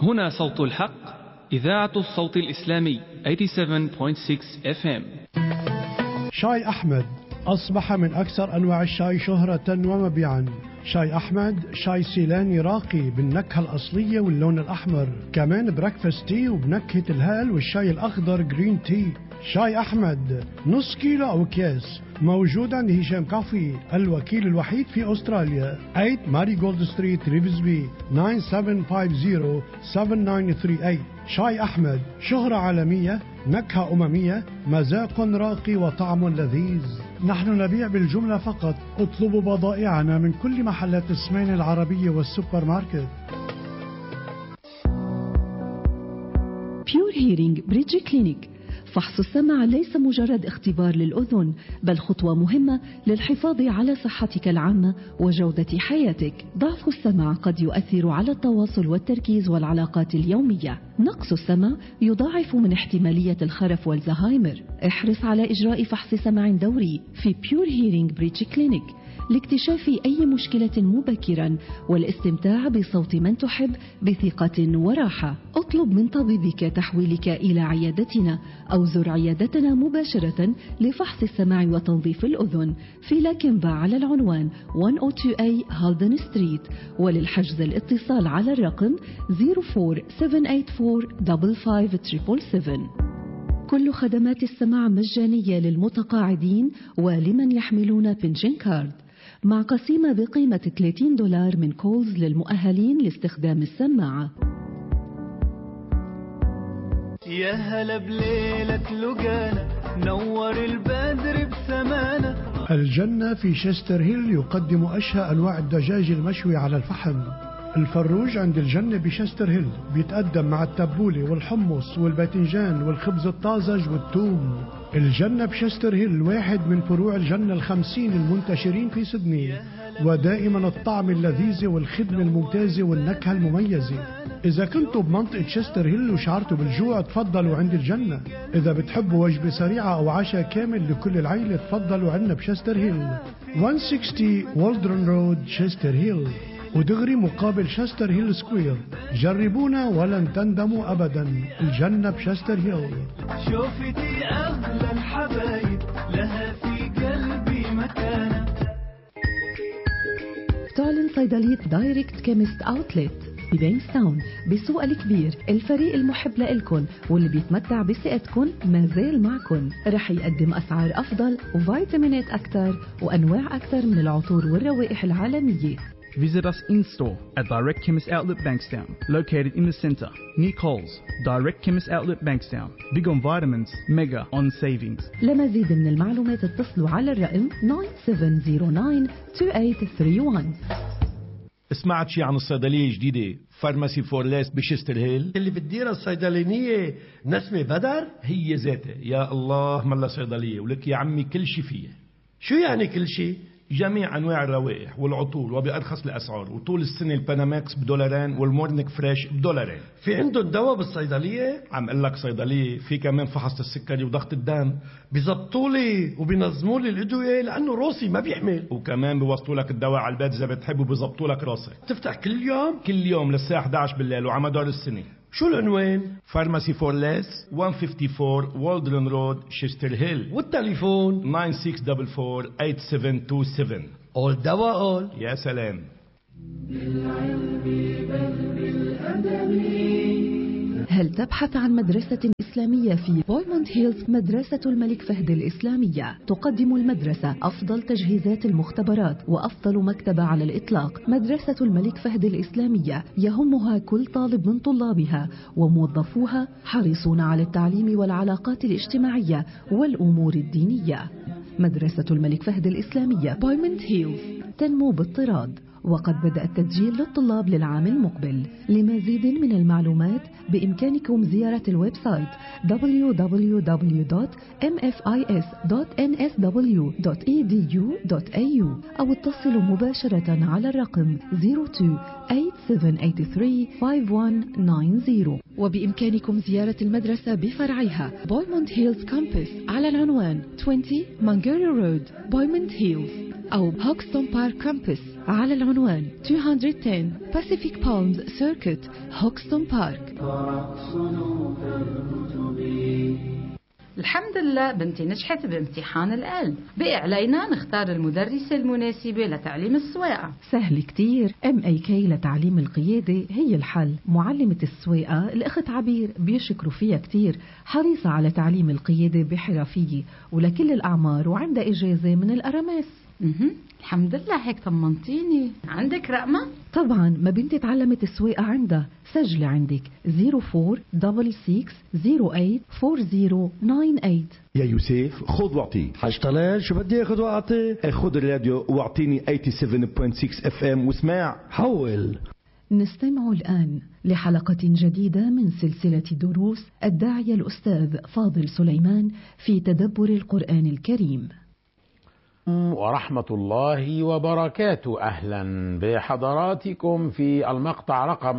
هنا صوت الحق إذاعة الصوت الإسلامي 87.6 FM شاي أحمد أصبح من أكثر أنواع الشاي شهرة ومبيعا شاي أحمد شاي سيلاني راقي بالنكهة الأصلية واللون الأحمر كمان بريكفاست تي وبنكهة الهال والشاي الأخضر جرين تي شاي أحمد نص كيلو أو أكياس موجود عند هشام كافي الوكيل الوحيد في أستراليا 8 ماري جولد ستريت ريفزبي 9750-7938 شاي أحمد شهرة عالمية نكهة أممية مذاق راقي وطعم لذيذ نحن نبيع بالجملة فقط اطلبوا بضائعنا من كل محلات السمين العربية والسوبر ماركت بيور هيرينج بريدج كلينيك فحص السمع ليس مجرد اختبار للأذن بل خطوة مهمة للحفاظ على صحتك العامة وجودة حياتك ضعف السمع قد يؤثر على التواصل والتركيز والعلاقات اليومية نقص السمع يضاعف من احتمالية الخرف والزهايمر احرص على إجراء فحص سمع دوري في بيور هيرينج بريتش كلينيك لاكتشاف أي مشكلة مبكرا والاستمتاع بصوت من تحب بثقة وراحة اطلب من طبيبك تحويلك إلى عيادتنا أو زر عيادتنا مباشرة لفحص السمع وتنظيف الأذن في لاكنبا على العنوان 102A هالدن ستريت وللحجز الاتصال على الرقم 04784 كل خدمات السماع مجانية للمتقاعدين ولمن يحملون بنشن كارد مع قسيمة بقيمة 30 دولار من كولز للمؤهلين لاستخدام السماعة يا هلا بليلة لقانا نور البدر بسمانا الجنة في شستر هيل يقدم أشهى أنواع الدجاج المشوي على الفحم الفروج عند الجنة بشستر هيل بيتقدم مع التبولة والحمص والباذنجان والخبز الطازج والثوم الجنة بشستر هيل واحد من فروع الجنة الخمسين المنتشرين في سدني ودائما الطعم اللذيذ والخدمة الممتازة والنكهة المميزة إذا كنتوا بمنطقة شستر هيل وشعرتوا بالجوع تفضلوا عند الجنة إذا بتحبوا وجبة سريعة أو عشاء كامل لكل العيلة تفضلوا عنا بشستر هيل 160 والدرن رود شستر هيل ودغري مقابل شستر هيل سكوير جربونا ولن تندموا أبدا الجنة بشستر هيل شوفتي أغلى الحبايب لها في قلبي مكانة تعلن صيدلية دايركت كيمست اوتلت ببينستاون بالسوق الكبير الفريق المحب لإلكن واللي بيتمتع بثقتكن ما زال معكن رح يقدم أسعار أفضل وفيتامينات أكثر وأنواع أكثر من العطور والروائح العالمية Visit us in store at Direct Chemist Outlet Bankstown, located in the centre, near Coles. Direct Chemist Outlet Bankstown. Big on vitamins, mega on savings. لمزيد من المعلومات اتصلوا على الرقم 97092831 سمعت شي عن الصيدلية الجديدة فارماسي فورليس بشستر هيل اللي بتديرها الصيدلانية نسمة بدر هي ذاتها يا الله ملا صيدلية ولك يا عمي كل شي فيها شو يعني كل شيء جميع انواع الروائح والعطور وبارخص الاسعار وطول السنه الباناماكس بدولارين والمورنيك فريش بدولارين في عندهم دواء بالصيدلية عم اقول لك صيدليه في كمان فحص السكري وضغط الدم بيزبطوا لي وبينظموا لي الادوية لانه روسي ما بيحمل وكمان بيوصلوا لك الدواء على البيت اذا بتحب وبيظبطوا لك راسك تفتح كل يوم كل يوم للساعه 11 بالليل وعلى مدار السنه شو العنوان فارماسي فور ليس 154 والدرن رود شيستر هيل والتليفون 9644 اول دواء اول يا سلام هل تبحث عن مدرسة إسلامية في بويموند هيلز مدرسة الملك فهد الإسلامية تقدم المدرسة أفضل تجهيزات المختبرات وأفضل مكتبة على الإطلاق مدرسة الملك فهد الإسلامية يهمها كل طالب من طلابها وموظفوها حريصون على التعليم والعلاقات الاجتماعية والأمور الدينية مدرسة الملك فهد الإسلامية بويموند هيلز تنمو باضطراد وقد بدأ التسجيل للطلاب للعام المقبل لمزيد من المعلومات بإمكانكم زيارة الويب سايت www.mfis.nsw.edu.au أو اتصلوا مباشرة على الرقم 02-8783-5190 وبإمكانكم زيارة المدرسة بفرعها بويموند هيلز كامبس على العنوان 20 مانجاري رود بويموند هيلز أو هوكستون بارك كامبس على العنوان 210 Pacific Palms Circuit هوكستون بارك الحمد لله بنتي نجحت بامتحان القلب بقي علينا نختار المدرسة المناسبة لتعليم السواقة سهل كتير ام اي كي لتعليم القيادة هي الحل معلمة السواقة الأخت عبير بيشكروا فيها كتير حريصة على تعليم القيادة بحرفية ولكل الأعمار وعندها إجازة من الأرامس مهم. الحمد لله هيك طمنتيني عندك رقمة؟ طبعا ما بنتي تعلمت السواقة عندها سجلي عندك 0466084098 يا يوسف خذ واعطي حاج طلال شو بدي اخذ واعطي خذ الراديو واعطيني 87.6 اف ام واسمع حول نستمع الآن لحلقة جديدة من سلسلة دروس الداعية الأستاذ فاضل سليمان في تدبر القرآن الكريم ورحمة الله وبركاته أهلا بحضراتكم في المقطع رقم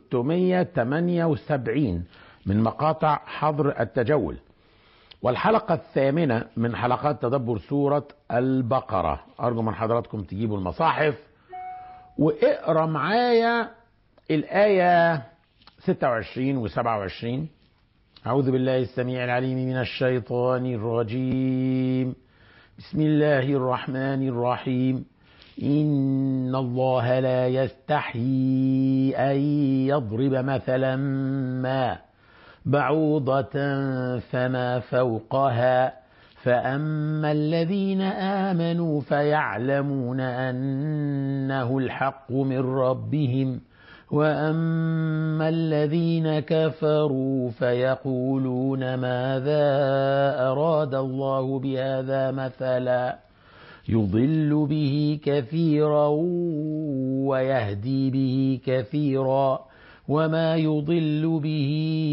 678 من مقاطع حظر التجول والحلقة الثامنة من حلقات تدبر سورة البقرة أرجو من حضراتكم تجيبوا المصاحف واقرا معايا الآية 26 و 27 أعوذ بالله السميع العليم من الشيطان الرجيم بسم الله الرحمن الرحيم إن الله لا يستحيي أن يضرب مثلا ما بعوضة فما فوقها فأما الذين آمنوا فيعلمون أنه الحق من ربهم وأما الذين كفروا فيقولون ماذا أراد الله بهذا مثلا يضل به كثيرا ويهدي به كثيرا وما يضل به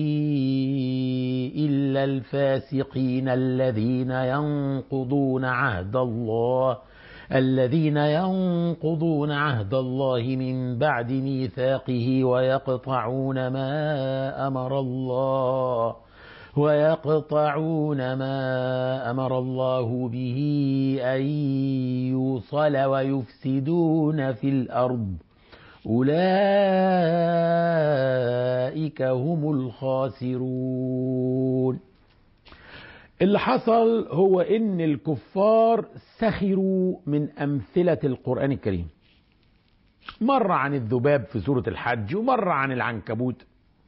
إلا الفاسقين الذين ينقضون عهد الله الذين ينقضون عهد الله من بعد ميثاقه ويقطعون ما أمر الله ويقطعون ما أمر الله به أن يوصل ويفسدون في الأرض أولئك هم الخاسرون اللي حصل هو ان الكفار سخروا من امثله القران الكريم مره عن الذباب في سوره الحج ومره عن العنكبوت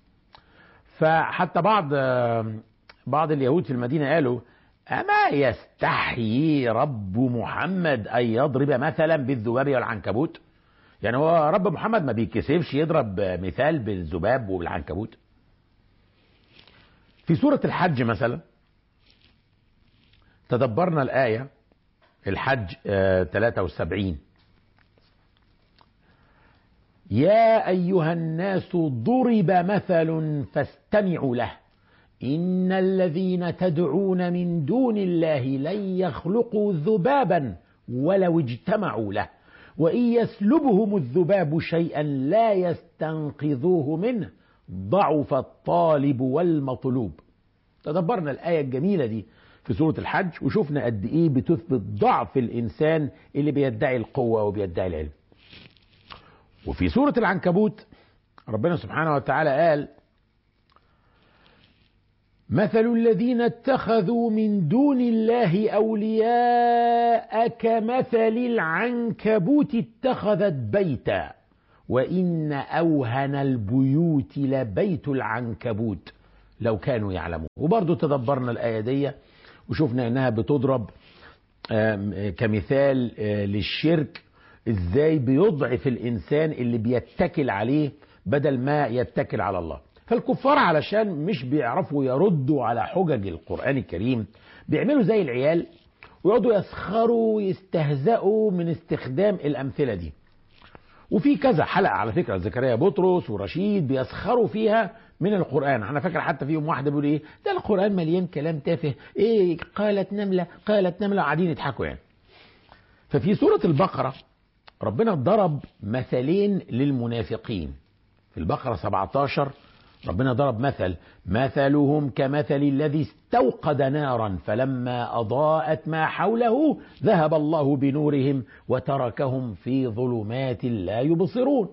فحتى بعض بعض اليهود في المدينه قالوا اما يستحيي رب محمد ان يضرب مثلا بالذباب والعنكبوت يعني هو رب محمد ما بيكسفش يضرب مثال بالذباب وبالعنكبوت في سوره الحج مثلا تدبرنا الآية الحج آه 73 يا أيها الناس ضرب مثل فاستمعوا له إن الذين تدعون من دون الله لن يخلقوا ذبابا ولو اجتمعوا له وإن يسلبهم الذباب شيئا لا يستنقذوه منه ضعف الطالب والمطلوب تدبرنا الآية الجميلة دي في سورة الحج وشفنا قد ايه بتثبت ضعف الانسان اللي بيدعي القوة وبيدعي العلم وفي سورة العنكبوت ربنا سبحانه وتعالى قال مثل الذين اتخذوا من دون الله أولياء كمثل العنكبوت اتخذت بيتا وإن أوهن البيوت لبيت العنكبوت لو كانوا يعلمون وبرضو تدبرنا الآية دي وشفنا انها بتضرب كمثال للشرك ازاي بيضعف الانسان اللي بيتكل عليه بدل ما يتكل على الله فالكفار علشان مش بيعرفوا يردوا على حجج القرآن الكريم بيعملوا زي العيال ويقعدوا يسخروا ويستهزئوا من استخدام الأمثلة دي وفي كذا حلقة على فكرة زكريا بطرس ورشيد بيسخروا فيها من القرآن أنا فاكر حتى فيهم واحدة بيقول إيه ده القرآن مليان كلام تافه إيه قالت نملة قالت نملة قاعدين يضحكوا يعني ففي سورة البقرة ربنا ضرب مثلين للمنافقين في البقرة 17 ربنا ضرب مثل مثلهم كمثل الذي استوقد نارا فلما أضاءت ما حوله ذهب الله بنورهم وتركهم في ظلمات لا يبصرون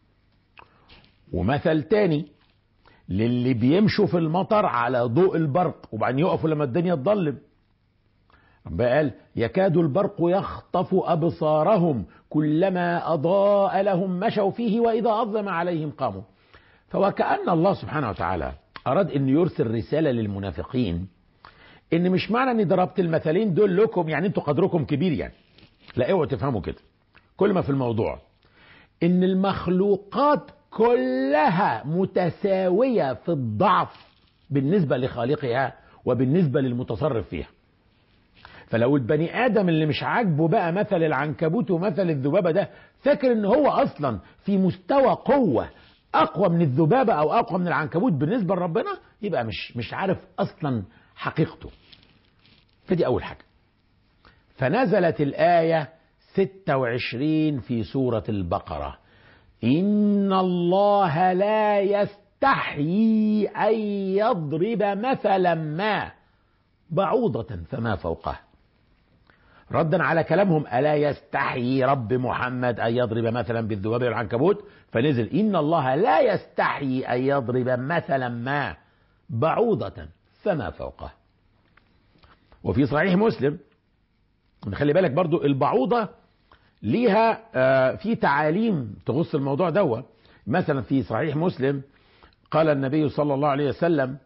ومثل تاني للي بيمشوا في المطر على ضوء البرق وبعدين يقفوا لما الدنيا تضلم ربنا قال يكاد البرق يخطف أبصارهم كلما أضاء لهم مشوا فيه وإذا أظلم عليهم قاموا فوكأن الله سبحانه وتعالى أراد أن يرسل رسالة للمنافقين إن مش معنى أني ضربت المثلين دول لكم يعني أنتوا قدركم كبير يعني لا اوعوا تفهموا كده كل ما في الموضوع إن المخلوقات كلها متساوية في الضعف بالنسبة لخالقها وبالنسبة للمتصرف فيها فلو البني ادم اللي مش عاجبه بقى مثل العنكبوت ومثل الذبابه ده فاكر ان هو اصلا في مستوى قوه اقوى من الذبابه او اقوى من العنكبوت بالنسبه لربنا يبقى مش مش عارف اصلا حقيقته فدي اول حاجه فنزلت الايه 26 في سوره البقره ان الله لا يستحيي ان يضرب مثلا ما بعوضه فما فوقها ردا على كلامهم ألا يستحيي رب محمد أن يضرب مثلا بالذباب والعنكبوت فنزل إن الله لا يستحيي أن يضرب مثلا ما بعوضة فما فوقه وفي صحيح مسلم خلي بالك برضو البعوضة ليها آه في تعاليم تخص الموضوع دوا مثلا في صحيح مسلم قال النبي صلى الله عليه وسلم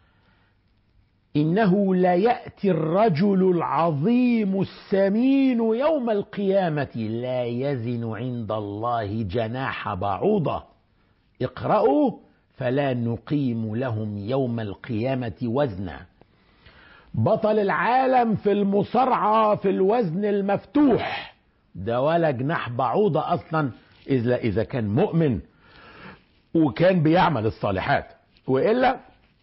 إنه لا يأتي الرجل العظيم السمين يوم القيامة لا يزن عند الله جناح بعوضة اقرأوا فلا نقيم لهم يوم القيامة وزنا بطل العالم في المصارعة في الوزن المفتوح ده ولا جناح بعوضة أصلا إذا إذا كان مؤمن وكان بيعمل الصالحات وإلا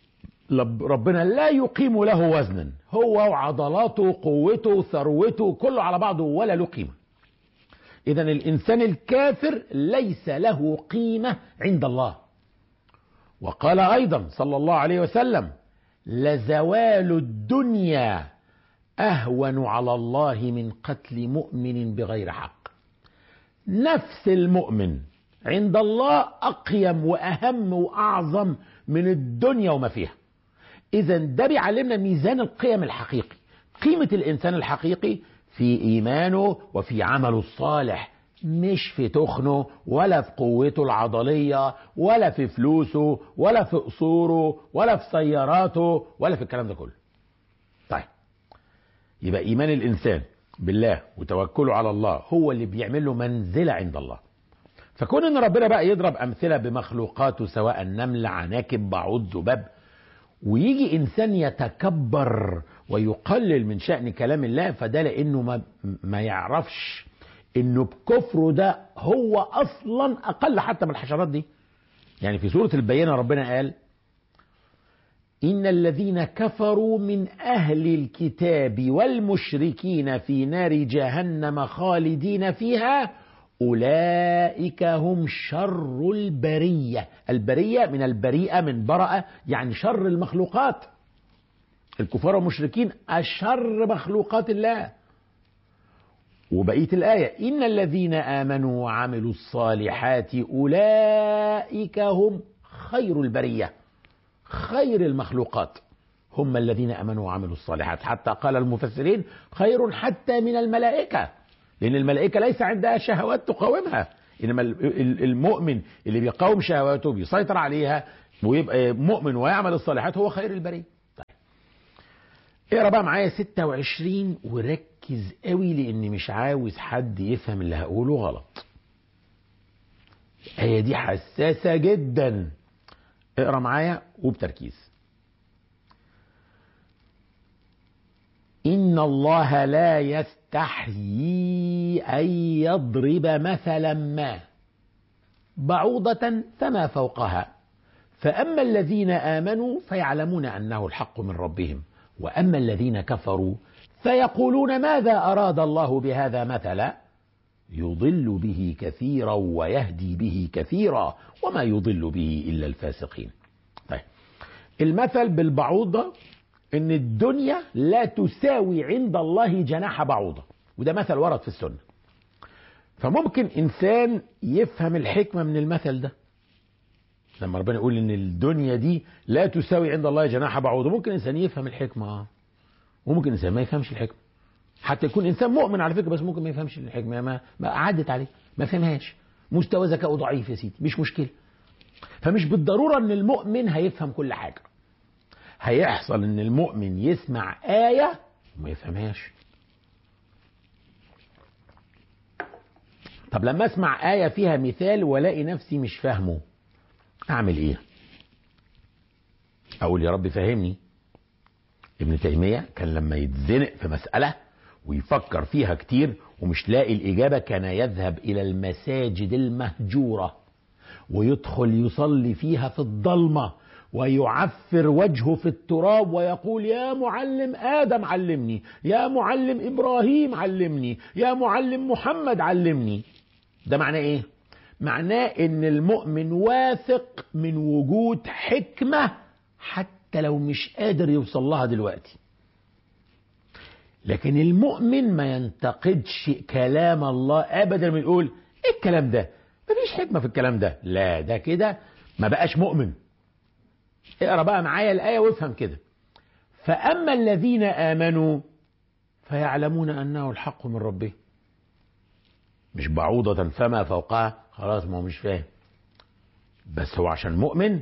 ربنا لا يقيم له وزنا هو وعضلاته قوته ثروته كله على بعضه ولا له قيمة إذا الإنسان الكافر ليس له قيمة عند الله وقال أيضا صلى الله عليه وسلم لزوال الدنيا أهون على الله من قتل مؤمن بغير حق نفس المؤمن عند الله أقيم وأهم وأعظم من الدنيا وما فيها إذا ده بيعلمنا ميزان القيم الحقيقي قيمة الإنسان الحقيقي في إيمانه وفي عمله الصالح مش في تخنه ولا في قوته العضلية ولا في فلوسه ولا في قصوره ولا في سياراته ولا في الكلام ده كله طيب يبقى إيمان الإنسان بالله وتوكله على الله هو اللي بيعمل له منزلة عند الله فكون ان ربنا بقى يضرب امثله بمخلوقاته سواء نمل عناكب بعوض ذباب ويجي انسان يتكبر ويقلل من شأن كلام الله فده لانه ما, ما يعرفش انه بكفره ده هو اصلا اقل حتى من الحشرات دي يعني في سورة البينة ربنا قال إن الذين كفروا من أهل الكتاب والمشركين في نار جهنم خالدين فيها أولئك هم شر البرية البرية من البريئة من برأة يعني شر المخلوقات الكفار والمشركين أشر مخلوقات الله وبقية الآية إن الذين آمنوا وعملوا الصالحات أولئك هم خير البرية خير المخلوقات هم الذين آمنوا وعملوا الصالحات حتى قال المفسرين خير حتى من الملائكة لأن الملائكة ليس عندها شهوات تقاومها إنما المؤمن اللي بيقاوم شهواته بيسيطر عليها ويبقى مؤمن ويعمل الصالحات هو خير البرية طيب. اقرا بقى معايا 26 وركز قوي لاني مش عاوز حد يفهم اللي هقوله غلط الآية دي حساسة جدا اقرا معايا وبتركيز إن الله لا يستحيي أن يضرب مثلا ما بعوضة فما فوقها فأما الذين آمنوا فيعلمون أنه الحق من ربهم وأما الذين كفروا فيقولون ماذا أراد الله بهذا مثلا يضل به كثيرا ويهدي به كثيرا وما يضل به إلا الفاسقين المثل بالبعوضة ان الدنيا لا تساوي عند الله جناح بعوضة وده مثل ورد في السنة فممكن انسان يفهم الحكمة من المثل ده لما ربنا يقول ان الدنيا دي لا تساوي عند الله جناح بعوضة ممكن انسان يفهم الحكمة اه وممكن انسان ما يفهمش الحكمة حتى يكون انسان مؤمن على فكرة بس ممكن ما يفهمش الحكمة ما, ما عدت عليه ما فهمهاش مستوى ذكائه ضعيف يا سيدي مش مشكلة فمش بالضرورة ان المؤمن هيفهم كل حاجة هيحصل ان المؤمن يسمع آية وما يفهمهاش طب لما اسمع آية فيها مثال والاقي نفسي مش فاهمه اعمل ايه اقول يا رب فهمني ابن تيمية كان لما يتزنق في مسألة ويفكر فيها كتير ومش لاقي الإجابة كان يذهب إلى المساجد المهجورة ويدخل يصلي فيها في الضلمة ويعفر وجهه في التراب ويقول يا معلم آدم علمني يا معلم إبراهيم علمني يا معلم محمد علمني ده معناه إيه؟ معناه إن المؤمن واثق من وجود حكمة حتى لو مش قادر يوصل لها دلوقتي لكن المؤمن ما ينتقدش كلام الله ابدا ما يقول ايه الكلام ده مفيش حكمه في الكلام ده لا ده كده ما بقاش مؤمن اقرا بقى معايا الايه وافهم كده فاما الذين امنوا فيعلمون انه الحق من ربهم مش بعوضة فما فوقها خلاص ما هو مش فاهم بس هو عشان مؤمن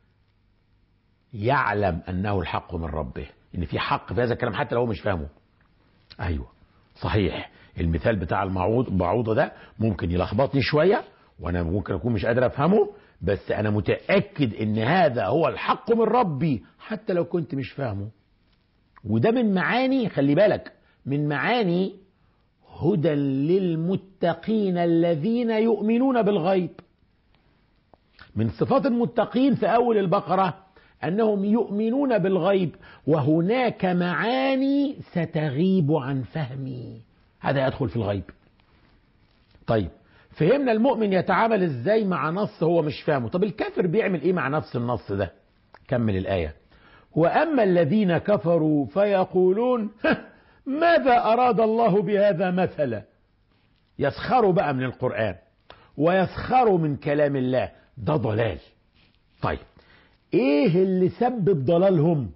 يعلم انه الحق من ربه ان في حق في هذا الكلام حتى لو هو مش فاهمه ايوه صحيح المثال بتاع المعوض بعوضة ده ممكن يلخبطني شوية وانا ممكن اكون مش قادر افهمه بس انا متأكد ان هذا هو الحق من ربي حتى لو كنت مش فاهمه وده من معاني خلي بالك من معاني هدى للمتقين الذين يؤمنون بالغيب من صفات المتقين في اول البقره انهم يؤمنون بالغيب وهناك معاني ستغيب عن فهمي هذا يدخل في الغيب طيب فهمنا المؤمن يتعامل ازاي مع نص هو مش فاهمه طب الكافر بيعمل ايه مع نفس النص ده كمل الايه واما الذين كفروا فيقولون ماذا اراد الله بهذا مثلا يسخروا بقى من القران ويسخروا من كلام الله ده ضلال طيب ايه اللي سبب ضلالهم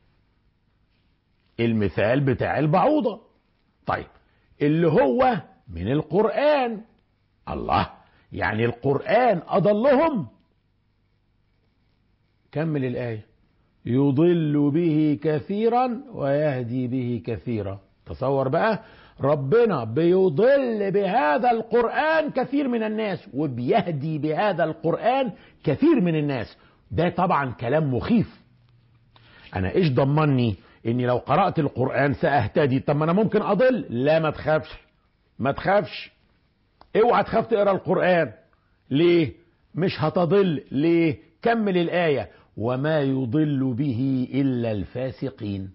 المثال بتاع البعوضة طيب اللي هو من القرآن الله يعني القرآن أضلهم كمل الآية يضل به كثيرا ويهدي به كثيرا تصور بقى ربنا بيضل بهذا القرآن كثير من الناس وبيهدي بهذا القرآن كثير من الناس ده طبعا كلام مخيف انا ايش ضمني اني لو قرأت القرآن سأهتدي طب ما انا ممكن اضل لا ما تخافش ما تخافش اوعى تخاف تقرا القرآن ليه مش هتضل ليه كمل الآية وما يضل به إلا الفاسقين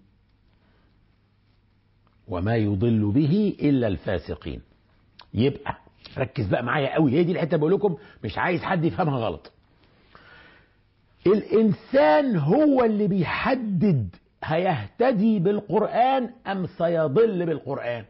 وما يضل به إلا الفاسقين يبقى ركز بقى معايا قوي هي دي الحته بقول لكم مش عايز حد يفهمها غلط الانسان هو اللي بيحدد هيهتدي بالقران ام سيضل بالقران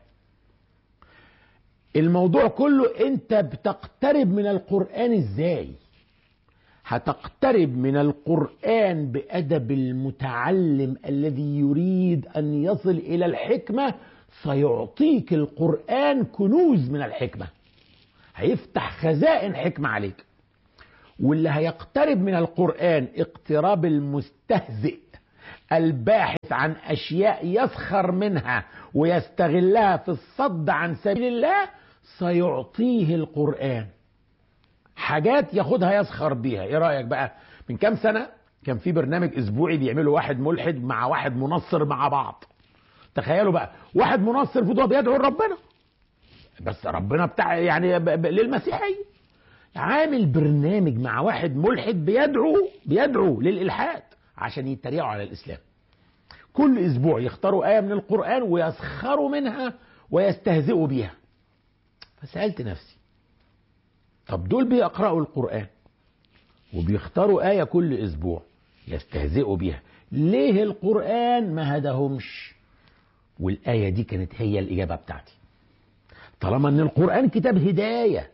الموضوع كله انت بتقترب من القران ازاي هتقترب من القران بادب المتعلم الذي يريد ان يصل الى الحكمه سيعطيك القران كنوز من الحكمه هيفتح خزائن حكمه عليك واللي هيقترب من القرآن اقتراب المستهزئ الباحث عن أشياء يسخر منها ويستغلها في الصد عن سبيل الله سيعطيه القرآن حاجات ياخدها يسخر بيها ايه رأيك بقى من كام سنة كان في برنامج اسبوعي بيعمله واحد ملحد مع واحد منصر مع بعض تخيلوا بقى واحد منصر فضوه بيدعو لربنا بس ربنا بتاع يعني ب- ب- للمسيحيه عامل برنامج مع واحد ملحد بيدعو بيدعو للإلحاد عشان يتريقوا على الإسلام كل أسبوع يختاروا آية من القرآن ويسخروا منها ويستهزئوا بيها فسألت نفسي طب دول بيقرأوا القرآن وبيختاروا آية كل أسبوع يستهزئوا بها ليه القرآن ما هدهمش والآية دي كانت هي الإجابة بتاعتي طالما أن القرآن كتاب هداية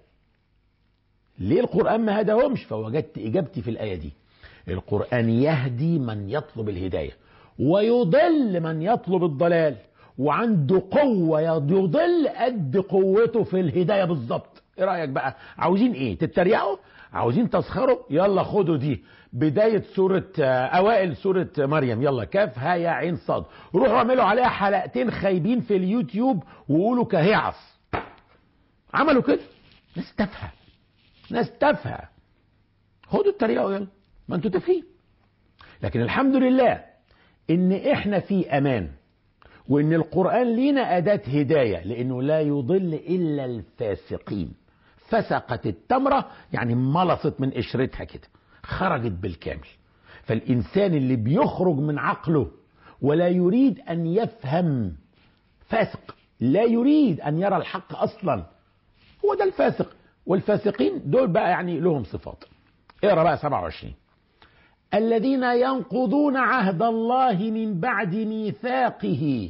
ليه القرآن ما هدهمش فوجدت إجابتي في الآية دي القرآن يهدي من يطلب الهداية ويضل من يطلب الضلال وعنده قوة يضل قد قوته في الهداية بالظبط ايه رأيك بقى عاوزين ايه تتريقوا عاوزين تسخروا يلا خدوا دي بداية سورة أوائل سورة مريم يلا كاف ها يا عين صاد روحوا اعملوا عليها حلقتين خايبين في اليوتيوب وقولوا كهيعص عملوا كده ناس تافهة ناس تافهة خدوا التريقوا يلا ما انتوا تافهين لكن الحمد لله ان احنا في امان وان القرآن لينا اداة هداية لانه لا يضل الا الفاسقين فسقت التمرة يعني ملصت من قشرتها كده خرجت بالكامل فالإنسان اللي بيخرج من عقله ولا يريد أن يفهم فاسق لا يريد أن يرى الحق أصلا هو ده الفاسق والفاسقين دول بقى يعني لهم صفات اقرا بقى 27 الذين ينقضون عهد الله من بعد ميثاقه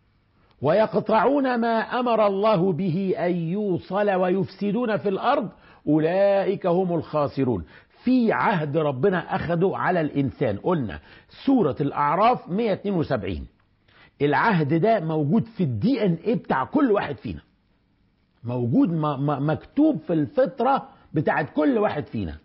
ويقطعون ما امر الله به ان يوصل ويفسدون في الارض اولئك هم الخاسرون في عهد ربنا اخده على الانسان قلنا سوره الاعراف 172 العهد ده موجود في الدي ان ايه بتاع كل واحد فينا موجود مكتوب في الفطره بتاعت كل واحد فينا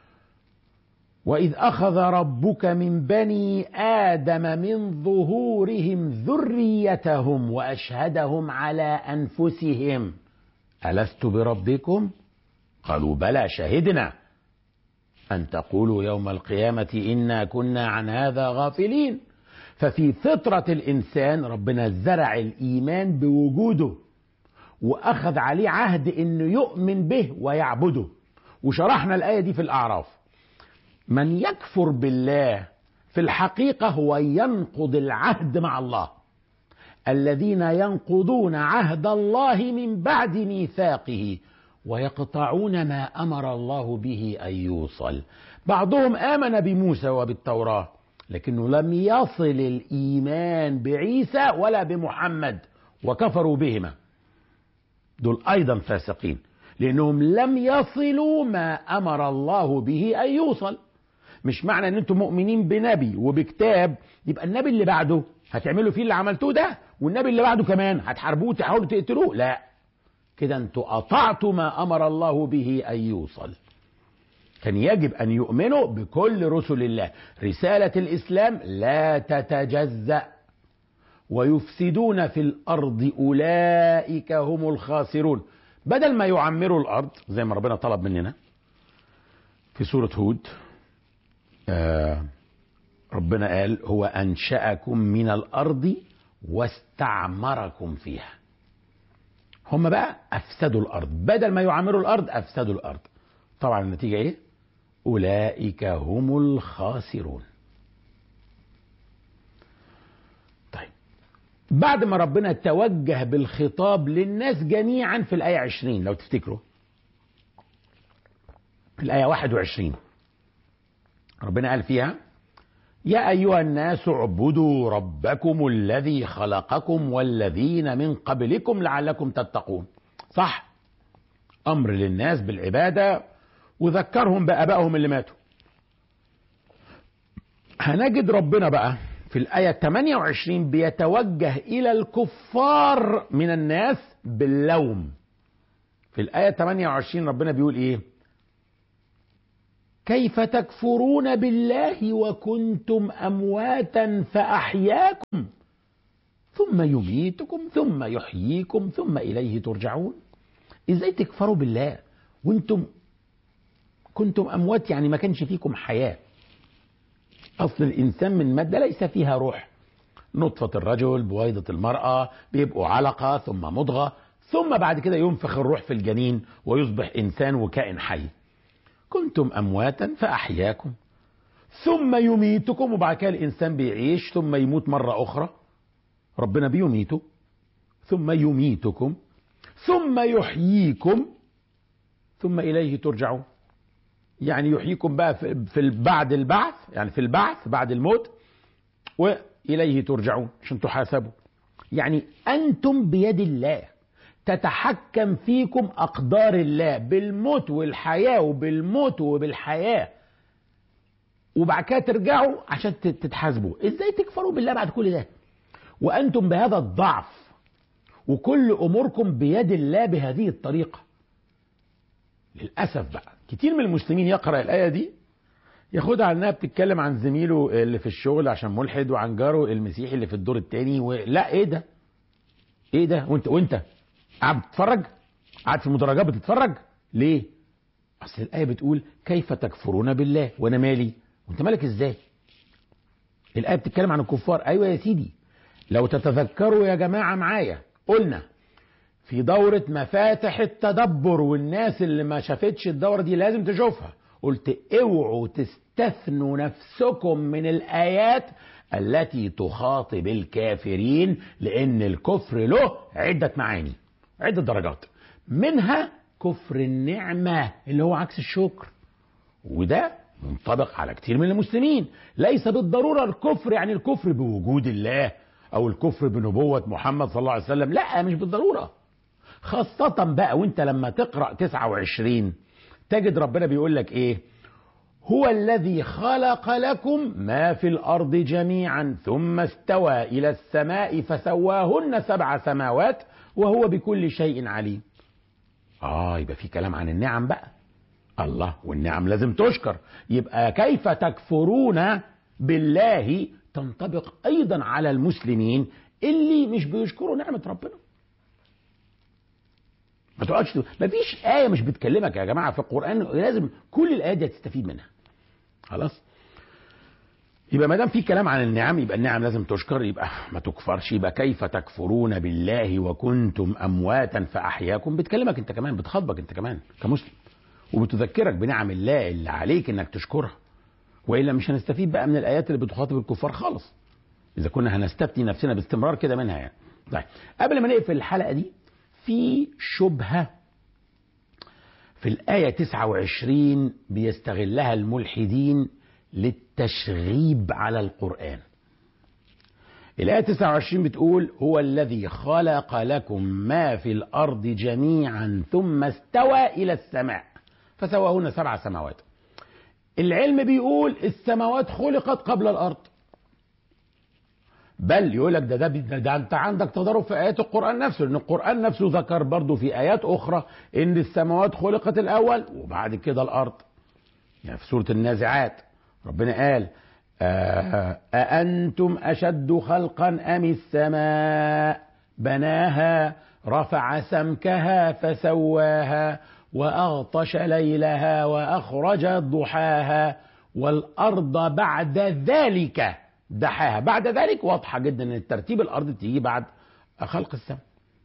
وإذ أخذ ربك من بني آدم من ظهورهم ذريتهم وأشهدهم على أنفسهم ألست بربكم؟ قالوا بلى شهدنا أن تقولوا يوم القيامة إنا كنا عن هذا غافلين ففي فطرة الإنسان ربنا زرع الإيمان بوجوده وأخذ عليه عهد إنه يؤمن به ويعبده وشرحنا الآية دي في الأعراف من يكفر بالله في الحقيقة هو ينقض العهد مع الله الذين ينقضون عهد الله من بعد ميثاقه ويقطعون ما أمر الله به أن يوصل بعضهم آمن بموسى وبالتوراة لكنه لم يصل الإيمان بعيسى ولا بمحمد وكفروا بهما دول أيضا فاسقين لأنهم لم يصلوا ما أمر الله به أن يوصل مش معنى ان انتم مؤمنين بنبي وبكتاب يبقى النبي اللي بعده هتعملوا فيه اللي عملتوه ده والنبي اللي بعده كمان هتحاربوه تحاولوا تقتلوه لا كده انتوا قطعتوا ما امر الله به ان يوصل كان يجب ان يؤمنوا بكل رسل الله رساله الاسلام لا تتجزا ويفسدون في الارض اولئك هم الخاسرون بدل ما يعمروا الارض زي ما ربنا طلب مننا في سوره هود آه ربنا قال هو أنشأكم من الأرض واستعمركم فيها هم بقى أفسدوا الأرض بدل ما يعمروا الأرض أفسدوا الأرض طبعا النتيجة إيه أولئك هم الخاسرون طيب بعد ما ربنا توجه بالخطاب للناس جميعا في الآية 20 لو تفتكروا في الآية 21 ربنا قال فيها يا أيها الناس اعبدوا ربكم الذي خلقكم والذين من قبلكم لعلكم تتقون صح أمر للناس بالعبادة وذكرهم بآبائهم اللي ماتوا هنجد ربنا بقى في الآية 28 بيتوجه إلى الكفار من الناس باللوم في الآية 28 ربنا بيقول إيه كيف تكفرون بالله وكنتم امواتا فاحياكم ثم يميتكم ثم يحييكم ثم اليه ترجعون ازاي تكفروا بالله وانتم كنتم اموات يعني ما كانش فيكم حياه اصل الانسان من ماده ليس فيها روح نطفه الرجل بويضه المراه بيبقوا علقه ثم مضغه ثم بعد كده ينفخ الروح في الجنين ويصبح انسان وكائن حي كنتم امواتا فاحياكم ثم يميتكم وبعد كده الانسان بيعيش ثم يموت مره اخرى ربنا بيميته ثم يميتكم ثم يحييكم ثم اليه ترجعون يعني يحييكم بقى في في بعد البعث يعني في البعث بعد الموت واليه ترجعون عشان تحاسبوا يعني انتم بيد الله تتحكم فيكم اقدار الله بالموت والحياه وبالموت وبالحياه وبعد كده ترجعوا عشان تتحاسبوا ازاي تكفروا بالله بعد كل ده وانتم بهذا الضعف وكل اموركم بيد الله بهذه الطريقه للاسف بقى كتير من المسلمين يقرا الايه دي ياخدها على انها بتتكلم عن زميله اللي في الشغل عشان ملحد وعن جاره المسيحي اللي في الدور الثاني ولا ايه ده ايه ده وانت وانت قاعد بتتفرج قاعد في المدرجات بتتفرج ليه اصل الايه بتقول كيف تكفرون بالله وانا مالي وانت مالك ازاي الايه بتتكلم عن الكفار ايوه يا سيدي لو تتذكروا يا جماعه معايا قلنا في دورة مفاتح التدبر والناس اللي ما شافتش الدورة دي لازم تشوفها قلت اوعوا تستثنوا نفسكم من الآيات التي تخاطب الكافرين لأن الكفر له عدة معاني عدة درجات منها كفر النعمة اللي هو عكس الشكر وده منطبق على كتير من المسلمين ليس بالضرورة الكفر يعني الكفر بوجود الله أو الكفر بنبوة محمد صلى الله عليه وسلم لا مش بالضرورة خاصة بقى وانت لما تقرأ 29 تجد ربنا بيقول لك ايه هو الذي خلق لكم ما في الأرض جميعا ثم استوى إلى السماء فسواهن سبع سماوات وهو بكل شيء عليم آه يبقى في كلام عن النعم بقى الله والنعم لازم تشكر يبقى كيف تكفرون بالله تنطبق أيضا على المسلمين اللي مش بيشكروا نعمة ربنا ما تقعدش ما فيش آية مش بتكلمك يا جماعة في القرآن لازم كل الآيات دي تستفيد منها خلاص يبقى ما دام في كلام عن النعم يبقى النعم لازم تشكر يبقى ما تكفرش يبقى كيف تكفرون بالله وكنتم امواتا فاحياكم بتكلمك انت كمان بتخاطبك انت كمان كمسلم وبتذكرك بنعم الله اللي عليك انك تشكرها والا مش هنستفيد بقى من الايات اللي بتخاطب الكفار خالص اذا كنا هنستفتي نفسنا باستمرار كده منها يعني طيب قبل ما نقفل الحلقه دي في شبهه في الآية 29 بيستغلها الملحدين للتشغيب على القرآن الآية 29 بتقول هو الذي خلق لكم ما في الأرض جميعا ثم استوى إلى السماء فسواهن سبع سماوات العلم بيقول السماوات خلقت قبل الأرض بل يقول لك ده, ده, ده, ده انت عندك تضارب في ايات القران نفسه لان القران نفسه ذكر برضه في ايات اخرى ان السماوات خلقت الاول وبعد كده الارض يعني في سوره النازعات ربنا قال آه أأنتم أشد خلقا أم السماء بناها رفع سمكها فسواها وأغطش ليلها وأخرج ضحاها والأرض بعد ذلك دحاها بعد ذلك واضحة جدا ان الترتيب الارض تيجي بعد خلق السماء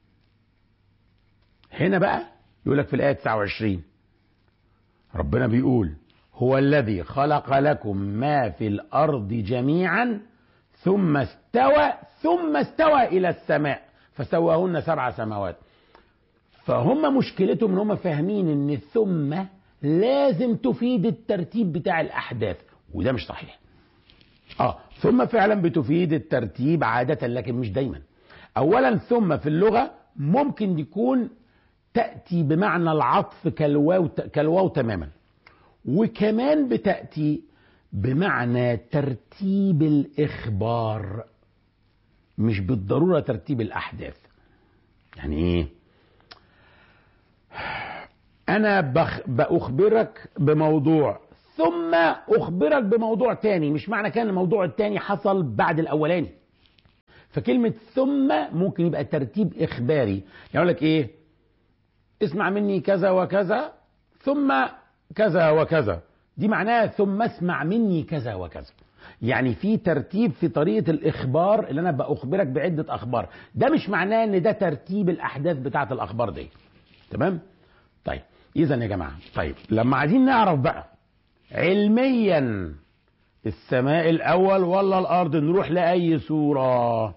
هنا بقى يقول لك في الآية 29 ربنا بيقول هو الذي خلق لكم ما في الأرض جميعا ثم استوى ثم استوى إلى السماء فسواهن سبع سماوات فهم مشكلتهم ان هم فاهمين ان الثم لازم تفيد الترتيب بتاع الأحداث وده مش صحيح اه ثم فعلا بتفيد الترتيب عادة لكن مش دايما اولا ثم في اللغة ممكن يكون تأتي بمعنى العطف كالواو, كالواو تماما وكمان بتأتي بمعنى ترتيب الإخبار مش بالضرورة ترتيب الأحداث يعني إيه أنا بخ بأخبرك بموضوع ثم أخبرك بموضوع تاني مش معنى كان الموضوع التاني حصل بعد الأولاني فكلمة ثم ممكن يبقى ترتيب إخباري يعني يقول لك إيه اسمع مني كذا وكذا ثم كذا وكذا دي معناها ثم اسمع مني كذا وكذا يعني في ترتيب في طريقة الإخبار اللي أنا بأخبرك بعدة أخبار ده مش معناه إن ده ترتيب الأحداث بتاعة الأخبار دي تمام طيب إذا يا جماعة طيب لما عايزين نعرف بقى علميا السماء الأول ولا الأرض نروح لأي سورة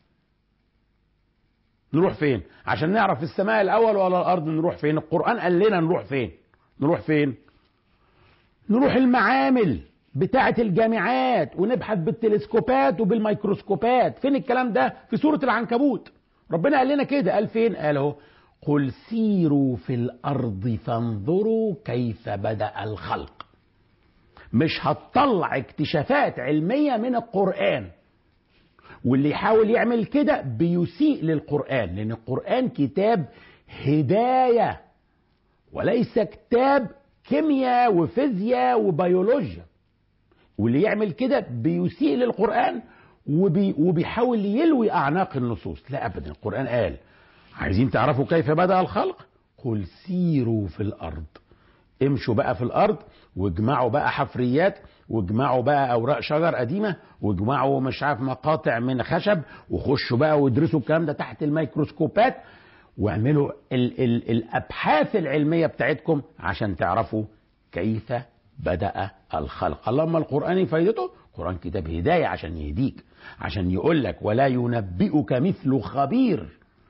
نروح فين عشان نعرف السماء الأول ولا الأرض نروح فين القرآن قال لنا نروح فين نروح فين نروح المعامل بتاعة الجامعات ونبحث بالتلسكوبات وبالميكروسكوبات فين الكلام ده في سورة العنكبوت ربنا قال لنا كده قال فين قال اهو قل سيروا في الأرض فانظروا كيف بدأ الخلق مش هتطلع اكتشافات علمية من القرآن واللي يحاول يعمل كده بيسيء للقرآن لأن القرآن كتاب هداية وليس كتاب كيمياء وفيزياء وبيولوجيا واللي يعمل كده بيسيء للقرآن وبي وبيحاول يلوي أعناق النصوص لا أبدا القرآن قال عايزين تعرفوا كيف بدأ الخلق قل سيروا في الأرض امشوا بقى في الأرض واجمعوا بقى حفريات واجمعوا بقى أوراق شجر قديمة واجمعوا مش عارف مقاطع من خشب وخشوا بقى وادرسوا الكلام ده تحت الميكروسكوبات واعملوا ال ال الأبحاث العلمية بتاعتكم عشان تعرفوا كيف بدأ الخلق اللهم القرآن فايدته القرآن كتاب هداية عشان يهديك عشان يقول لك ولا ينبئك مثل خبير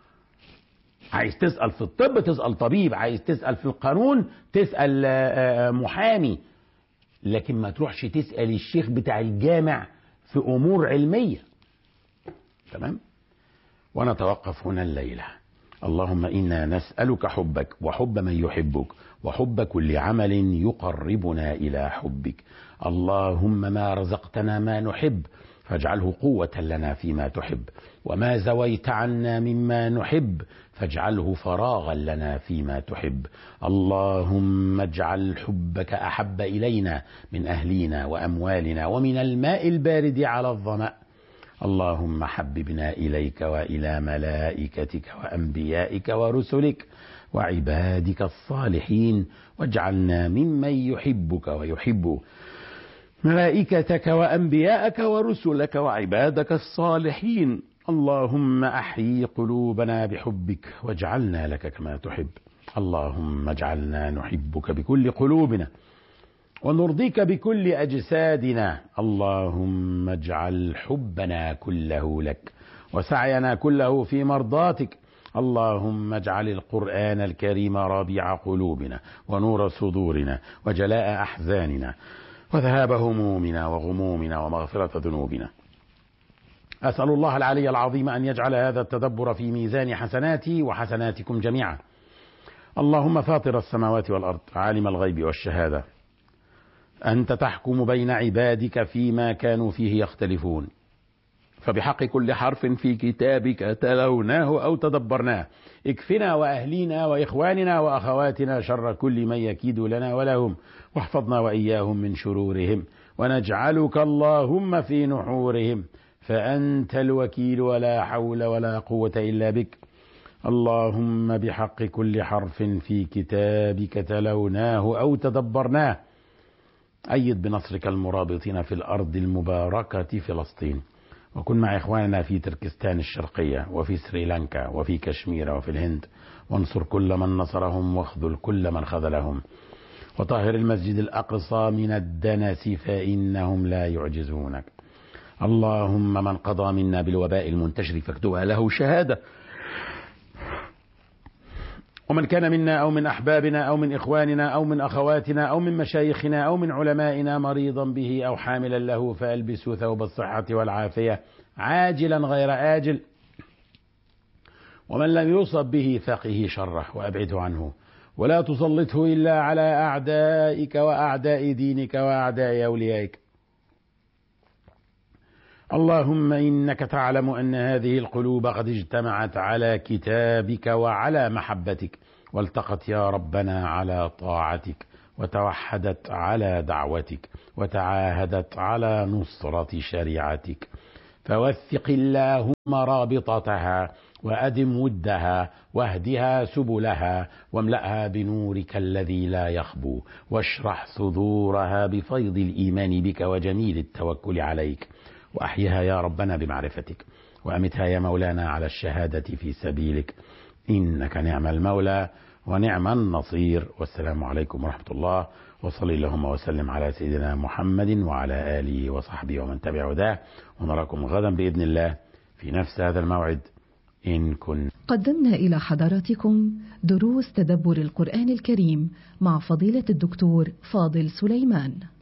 عايز تسأل في الطب تسأل طبيب عايز تسأل في القانون تسأل محامي لكن ما تروحش تسأل الشيخ بتاع الجامع في أمور علمية تمام ونتوقف هنا الليلة اللهم إنا نسألك حبك وحب من يحبك وحب كل عمل يقربنا إلى حبك اللهم ما رزقتنا ما نحب فاجعله قوة لنا فيما تحب وما زويت عنا مما نحب فاجعله فراغا لنا فيما تحب اللهم اجعل حبك أحب إلينا من أهلينا وأموالنا ومن الماء البارد على الظمأ اللهم حببنا إليك وإلى ملائكتك وأنبيائك ورسلك وعبادك الصالحين واجعلنا ممن يحبك ويحب ملائكتك وأنبياءك ورسلك وعبادك الصالحين اللهم أحيي قلوبنا بحبك واجعلنا لك كما تحب اللهم اجعلنا نحبك بكل قلوبنا ونرضيك بكل أجسادنا اللهم اجعل حبنا كله لك وسعينا كله في مرضاتك اللهم اجعل القرآن الكريم ربيع قلوبنا ونور صدورنا وجلاء أحزاننا وذهاب همومنا وغمومنا ومغفرة ذنوبنا أسأل الله العلي العظيم أن يجعل هذا التدبر في ميزان حسناتي وحسناتكم جميعا اللهم فاطر السماوات والأرض عالم الغيب والشهادة أنت تحكم بين عبادك فيما كانوا فيه يختلفون فبحق كل حرف في كتابك تلوناه أو تدبرناه اكفنا وأهلينا وإخواننا وأخواتنا شر كل من يكيد لنا ولهم واحفظنا وإياهم من شرورهم ونجعلك اللهم في نحورهم فأنت الوكيل ولا حول ولا قوة إلا بك اللهم بحق كل حرف في كتابك تلوناه أو تدبرناه أيد بنصرك المرابطين في الأرض المباركة فلسطين وكن مع إخواننا في تركستان الشرقية وفي سريلانكا وفي كشمير وفي الهند وانصر كل من نصرهم واخذل كل من خذلهم وطهر المسجد الأقصى من الدنس فإنهم لا يعجزونك اللهم من قضى منا بالوباء المنتشر فاكتبها له شهادة ومن كان منا أو من أحبابنا أو من إخواننا أو من أخواتنا أو من مشايخنا أو من علمائنا مريضا به أو حاملا له فألبسه ثوب الصحة والعافية عاجلا غير آجل ومن لم يصب به فقه شره وأبعده عنه ولا تسلطه إلا على أعدائك وأعداء دينك وأعداء أوليائك اللهم إنك تعلم أن هذه القلوب قد اجتمعت على كتابك وعلى محبتك والتقت يا ربنا على طاعتك وتوحدت على دعوتك وتعاهدت على نصرة شريعتك فوثق اللهم رابطتها وأدم ودها واهدها سبلها واملأها بنورك الذي لا يخبو واشرح صدورها بفيض الإيمان بك وجميل التوكل عليك وأحيها يا ربنا بمعرفتك وأمتها يا مولانا على الشهادة في سبيلك إنك نعم المولى ونعم النصير والسلام عليكم ورحمة الله وصلي اللهم وسلم على سيدنا محمد وعلى آله وصحبه ومن تبع هداه ونراكم غدا بإذن الله في نفس هذا الموعد إن كنا قدمنا إلى حضراتكم دروس تدبر القرآن الكريم مع فضيلة الدكتور فاضل سليمان